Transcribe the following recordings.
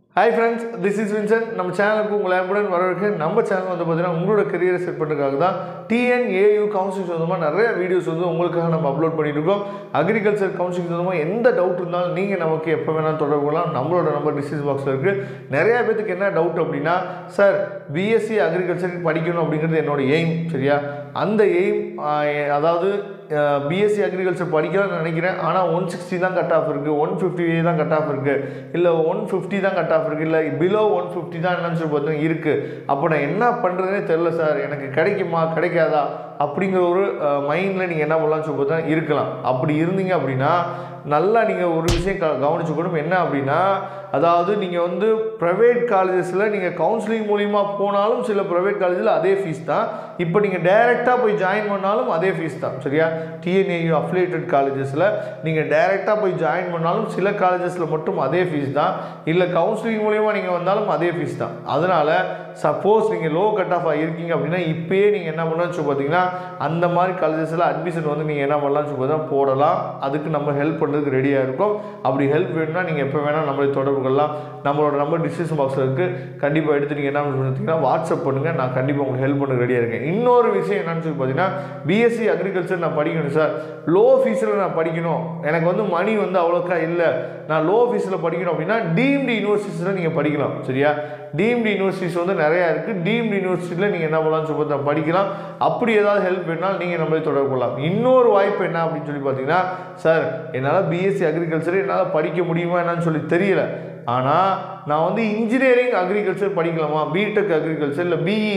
hi friends this is Vinson நம்ம சேனலுக்கு உங்களை அன்புடன் வரவேற்க நம்ம சேனல் வந்து பார்த்தீங்கன்னா உங்களோட கரியரை செட் பண்ணுறதுக்காக தான் டிஎன்ஏயு கவுன்சிலிங் சொந்தமாக நிறைய வீடியோஸ் வந்து உங்களுக்காக நம்ம அப்லோட் பண்ணிட்டு இருக்கோம் அக்ரிகல்ச்சர் கவுன்சிலிங் சொந்தமாக எந்த டவுட் இருந்தாலும் நீங்கள் நமக்கு எப்போ வேணாலும் தொடர்பு கொள்ளலாம் நம்மளோட நம்பர் டிஸ்கிரிப்ஷன் பாக்ஸில் இருக்குது நிறைய பேத்துக்கு என்ன டவுட் அப்படின்னா சார் பிஎஸ்சி அக்ரிகல்ச்சர் படிக்கணும் அப்படிங்கிறது என்னோட எய்ம் சரியா அந்த எய்ம் அதாவது பிஎஸ்சி அக்ரிகல்ச்சர் படிக்கலாம்னு நினைக்கிறேன் ஆனால் ஒன் சிக்ஸ்டி தான் கட் ஆஃப் இருக்குது ஒன் ஃபிஃப்டி தான் கட் ஆஃப் இருக்குது இல்லை ஒன் ஃபிஃப்டி தான் கட் ஆஃப் இருக்குது இல்லை பிலோ ஒன் ஃபிஃப்டி தான் என்னன்னு சொல்லி பார்த்தீங்கன்னா இருக்குது அப்போ நான் என்ன பண்ணுறதுனே தெரில சார் எனக்கு கிடைக்குமா கிடைக்காதா அப்படிங்கிற ஒரு மைண்டில் நீங்கள் என்ன பண்ணலாம்னு சொல்லி பார்த்தா இருக்கலாம் அப்படி இருந்தீங்க அப்படின்னா நல்லா நீங்கள் ஒரு விஷயம் க கவனிச்சுக்கணும் என்ன அப்படின்னா அதாவது நீங்கள் வந்து ப்ரைவேட் காலேஜஸில் நீங்கள் கவுன்சிலிங் மூலிமா போனாலும் சில ப்ரைவேட் காலேஜில் அதே ஃபீஸ் தான் இப்போ நீங்கள் டைரெக்டாக போய் ஜாயின் பண்ணாலும் அதே ஃபீஸ் தான் சரியா டிஎன்ஏயு அஃபிலியேட்டட் காலேஜஸில் நீங்கள் டைரெக்டாக போய் ஜாயின் பண்ணாலும் சில காலேஜஸில் மட்டும் அதே ஃபீஸ் தான் இல்லை கவுன்சிலிங் மூலிமா நீங்கள் வந்தாலும் அதே ஃபீஸ் தான் அதனால் சப்போஸ் நீங்கள் லோ கட் ஆஃப் இருக்கீங்க அப்படின்னா இப்போயே நீங்கள் என்ன பண்ணலாம்னு சொல்லி பார்த்தீங்கன்னா அந்த மாதிரி காலேஜஸில் அட்மிஷன் வந்து நீங்கள் என்ன பண்ணலாம்னு சொல்லி பார்த்தா போடலாம் அதுக்கு நம்ம ஹெல்ப் பண்ணுறதுக்கு ரெடியாக இருக்கும் அப்படி ஹெல்ப் வேணும்னா நீங்கள் எப்போ வேணால் நம்மளை தொடர்பு கொள்ளலாம் நம்மளோட நம்பர் டிஸ்கிரிப்ஷன் பாக்ஸில் இருக்குது கண்டிப்பாக எடுத்து நீங்கள் என்ன பண்ணுறீங்கன்னா வாட்ஸ்அப் பண்ணுங்கள் நான் கண்டிப்பாக உங்களுக்கு ஹெல்ப் பண்ண ரெடியாக இருக்கேன் இன்னொரு விஷயம் என்னன்னு சொல்லி பார்த்தீங்கன்னா பிஎஸ்சி அக்ரிகல்ச்சர் நான் படிக்கணும் சார் லோ ஃபீஸில் நான் படிக்கணும் எனக்கு வந்து மணி வந்து அவ்வளோக்கா இல்லை நான் லோ ஃபீஸில் படிக்கணும் அப்படின்னா டீம்டு யூனிவர்சிட்டிஸில் நீங்கள் படிக்கலாம் சரியா டீம்டு யூனிவர்சிட்டிஸ் வந்து நிறையா இருக்குது டீம்டு யூனிவர்சிட்டியில் நீங்கள் என்ன பண்ணலாம்னு சொல்லி பார்த்தா படிக்கலாம் அப்படி ஏதாவது ஹெல்ப் வேணாலும் நீங்கள் நம்மளே தொடர்பு கொள்ளலாம் இன்னொரு வாய்ப்பு என்ன அப்படின்னு சொல்லி பார்த்தீங்கன்னா சார் என்னால் பிஎஸ்சி அக்ரிகல்ச்சர் என்னால் படிக்க முடியுமா என்னன்னு சொல்லி தெரியல ஆனால் நான் வந்து இன்ஜினியரிங் அக்ரிகல்ச்சர் படிக்கலாமா பிடெக் அக்ரிகல்ச்சர் இல்லை பிஇ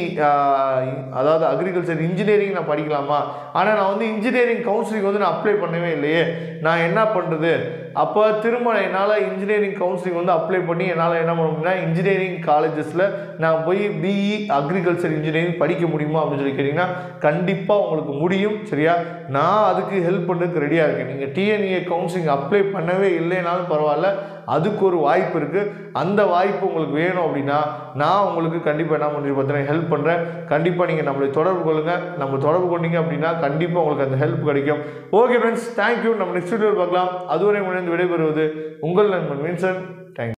அதாவது அக்ரிகல்ச்சர் இன்ஜினியரிங் நான் படிக்கலாமா ஆனால் நான் வந்து இன்ஜினியரிங் கவுன்சிலிங் வந்து நான் அப்ளை பண்ணவே இல்லையே நான் என்ன பண்ணுறது அப்போ திரும்ப என்னால் இன்ஜினியரிங் கவுன்சிலிங் வந்து அப்ளை பண்ணி என்னால் என்ன பண்ண முடியும்னா இன்ஜினியரிங் காலேஜஸில் நான் போய் பிஇ அக்ரிகல்ச்சர் இன்ஜினியரிங் படிக்க முடியுமா அப்படின்னு சொல்லி கேட்டிங்கன்னா கண்டிப்பாக உங்களுக்கு முடியும் சரியா நான் அதுக்கு ஹெல்ப் பண்ணுறதுக்கு ரெடியாக இருக்கேன் நீங்கள் டிஎன்ஏ கவுன்சிலிங் அப்ளை பண்ணவே இல்லைனாலும் பரவாயில்ல அதுக்கு ஒரு வாய்ப்பு இருக்குது அந்த வாய்ப்பு உங்களுக்கு வேணும் அப்படின்னா நான் உங்களுக்கு கண்டிப்பாக என்ன பண்ணி பார்த்தீங்கன்னா ஹெல்ப் பண்ணுறேன் கண்டிப்பாக நீங்கள் நம்மளை தொடர்பு கொள்ளுங்கள் நம்ம தொடர்பு கொண்டீங்க அப்படின்னா கண்டிப்பாக உங்களுக்கு அந்த ஹெல்ப் கிடைக்கும் ஓகே ஃப்ரெண்ட்ஸ் தேங்க்யூ நம்ம நெக்ஸ்ட் வீடியோ பார்க்கலாம் அதுவரை முனைந்து விடைபெறுவது உங்கள் நண்பன் வின்சன்